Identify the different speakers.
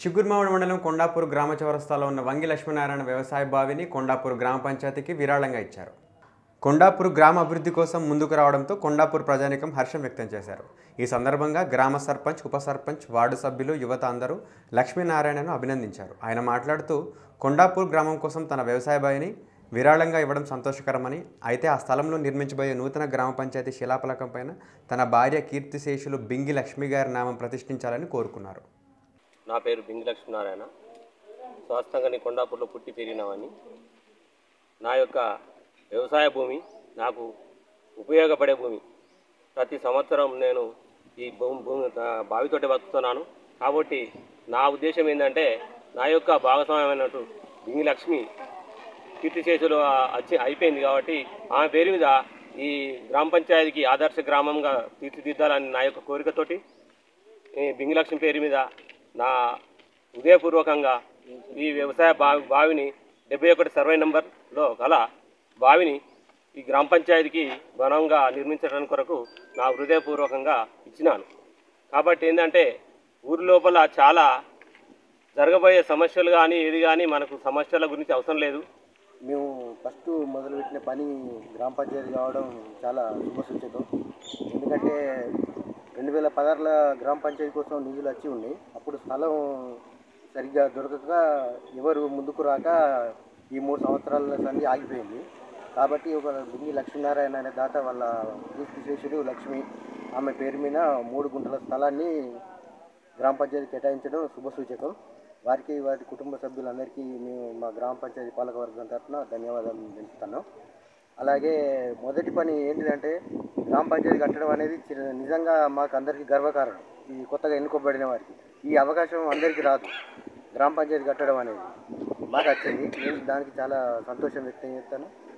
Speaker 1: చిగుర్మావిడి మండలం కొండాపూర్ గ్రామ చౌరస్తాలో ఉన్న వంగి లక్ష్మీనారాయణ వ్యవసాయ బావిని కొండాపూర్ గ్రామ పంచాయతీకి విరాళంగా ఇచ్చారు కొండాపూర్ గ్రామ అభివృద్ధి కోసం ముందుకు రావడంతో కొండాపూర్ ప్రజానికం హర్షం వ్యక్తం చేశారు ఈ సందర్భంగా గ్రామ సర్పంచ్ ఉప సర్పంచ్ వార్డు సభ్యులు యువత అందరూ లక్ష్మీనారాయణను అభినందించారు ఆయన మాట్లాడుతూ కొండాపూర్ గ్రామం కోసం తన వ్యవసాయ బావిని విరాళంగా ఇవ్వడం సంతోషకరమని అయితే ఆ స్థలంలో నిర్మించబోయే నూతన గ్రామ పంచాయతీ శిలాఫలకం పైన తన భార్య కీర్తిశేషులు బింగి లక్ష్మి గారి నామం ప్రతిష్ఠించాలని కోరుకున్నారు
Speaker 2: నా పేరు బింగి లక్ష్మీనారాయణ స్వాస్థంగా కొండాపూర్లో పుట్టి పెరిగినవాడిని నా యొక్క వ్యవసాయ భూమి నాకు ఉపయోగపడే భూమి ప్రతి సంవత్సరం నేను ఈ భూమి భూమి ఆ, బావితోటి బతుకుతున్నాను కాబట్టి నా ఉద్దేశం ఏంటంటే నా యొక్క భాగస్వామ్యమైనట్టు బింగి లక్ష్మి కీర్తిశేషులు ఆ, వచ్చి అయిపోయింది కాబట్టి ఆమె పేరు మీద ఈ గ్రామ పంచాయతీకి ఆదర్శ గ్రామంగా తీర్చిదిద్దాలని నా యొక్క కోరికతోటి ఈ బింగిలక్ష్మి పేరు మీద నా హృదయపూర్వకంగా ఈ వ్యవసాయ బావి బావిని డెబ్బై ఒకటి సర్వే నంబర్లో గల బావిని ఈ గ్రామ పంచాయతీకి బలంగా నిర్మించడానికి కొరకు నా హృదయపూర్వకంగా ఇచ్చినాను కాబట్టి ఏంటంటే ఊరి లోపల చాలా జరగబోయే సమస్యలు కానీ ఏది కానీ మనకు సమస్యల గురించి అవసరం లేదు
Speaker 3: మేము ఫస్ట్ మొదలుపెట్టిన పని గ్రామ పంచాయతీ కావడం చాలా శుభసూచకం ఎందుకంటే రెండు వేల పదహారుల గ్రామ పంచాయతీ కోసం నిధులు వచ్చి ఉన్నాయి అప్పుడు స్థలం సరిగ్గా దొరకక ఎవరు ముందుకు రాక ఈ మూడు సంవత్సరాల సంది ఆగిపోయింది కాబట్టి ఒక బింగి లక్ష్మీనారాయణ అనే దాత వాళ్ళ కీర్తిశేషుడు లక్ష్మి ఆమె పేరు మీద మూడు గుంటల స్థలాన్ని గ్రామ పంచాయతీ కేటాయించడం శుభసూచకం వారికి వారి కుటుంబ సభ్యులందరికీ మేము మా గ్రామ పంచాయతీ పాలక వర్గం తరఫున ధన్యవాదాలు తెలుపుతున్నాం అలాగే మొదటి పని ఏంటిదంటే గ్రామ పంచాయతీ కట్టడం అనేది చి- నిజంగా మాకు అందరికీ గర్వకారణం ఈ కొత్తగా ఎన్నుకోబడిన వారికి ఈ అవకాశం అందరికీ రాదు గ్రామ పంచాయతీ కట్టడం అనేది మాకు వచ్చింది నేను దానికి చాలా సంతోషం వ్యక్తం చేస్తాను